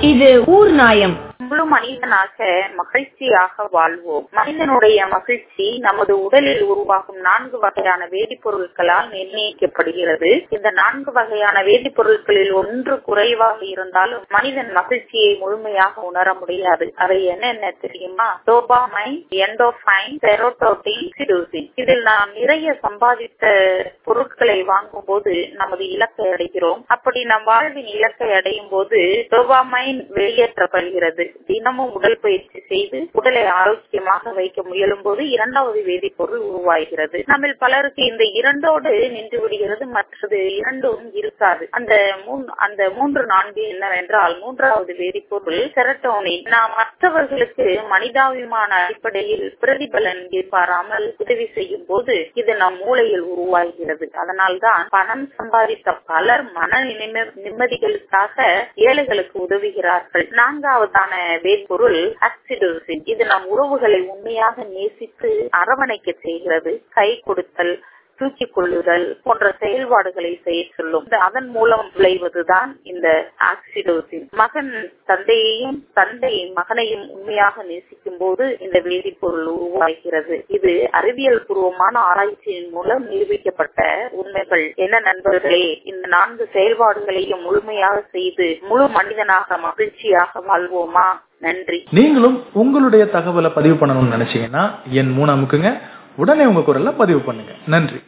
இது ஊர் நாயம் முழு மனிதனாக மகிழ்ச்சியாக வாழ்வோம் மனிதனுடைய மகிழ்ச்சி நமது உடலில் உருவாகும் நான்கு வகையான வேதிப்பொருட்களால் நிர்ணயிக்கப்படுகிறது இந்த நான்கு வகையான வேதிப்பொருட்களில் ஒன்று குறைவாக இருந்தாலும் மனிதன் மகிழ்ச்சியை முழுமையாக உணர முடியாது அவை என்னென்ன தெரியுமா டோபாமைன் எண்டோஃபைன் செரோட்டோட்டின் சிடோசின் இதில் நாம் நிறைய சம்பாதித்த பொருட்களை வாங்கும் போது நமது இலக்கை அடைகிறோம் அப்படி நம் வாழ்வின் இலக்கை அடையும் போது டோபாமைன் வெளியேற்றப்படுகிறது தினமும் உடல் பயிற்சி செய்து உடலை ஆரோக்கியமாக வைக்க முயலும் போது இரண்டாவது வேதிப்பொருள் உருவாகிறது நம்ம பலருக்கு இந்த இரண்டோடு நின்று விடுகிறது மற்றது இரண்டும் இருக்காது அந்த அந்த மூன்று நான்கு என்னவென்றால் மூன்றாவது வேதிப்பொருள் செரட்டோனின் நாம் மற்றவர்களுக்கு மனிதாபிமான அடிப்படையில் பிரதிபலன் எதிர்பாராமல் உதவி செய்யும் போது இது நம் மூளையில் உருவாகிறது அதனால்தான் பணம் சம்பாதித்த பலர் மன நிம்மதிகளுக்காக ஏழைகளுக்கு உதவுகிறார்கள் நான்காவதான வேர்பொருள் ஆக்சிடோசின் இது நம் உறவுகளை உண்மையாக நேசித்து அரவணைக்க செய்கிறது கை கொடுத்தல் தூக்கிக் கொள்ளுதல் போன்ற செயல்பாடுகளை செய்ய சொல்லும் அதன் மூலம் விளைவதுதான் இந்த ஆக்சிடோசின் மகன் தந்தையையும் தந்தை மகனையும் உண்மையாக நேசிக்கும் போது இந்த வேதிப்பொருள் உருவாகிறது இது அறிவியல் பூர்வமான ஆராய்ச்சியின் மூலம் நிரூபிக்கப்பட்ட உண்மைகள் என்ன நண்பர்களே இந்த நான்கு செயல்பாடுகளையும் முழுமையாக செய்து முழு மனிதனாக மகிழ்ச்சியாக வாழ்வோமா நன்றி நீங்களும் உங்களுடைய தகவலை பதிவு பண்ணணும்னு நினைச்சீங்கன்னா என் மூணு அமுக்குங்க உடனே உங்க குரல்ல பதிவு பண்ணுங்க நன்றி